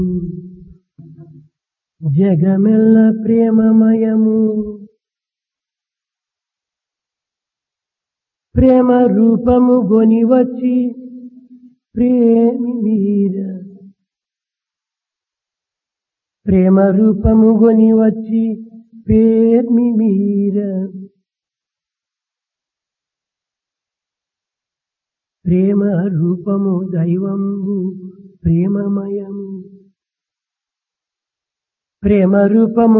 జగమెల్ల ప్రేమమయము ప్రేమ రూపము గొని వచ్చి ప్రేమి వీర ప్రేమ రూపము గొని వచ్చి పేర్మి వీర ప్రేమ రూపము దైవంబు ప్రేమమయము ప్రేమ రూపము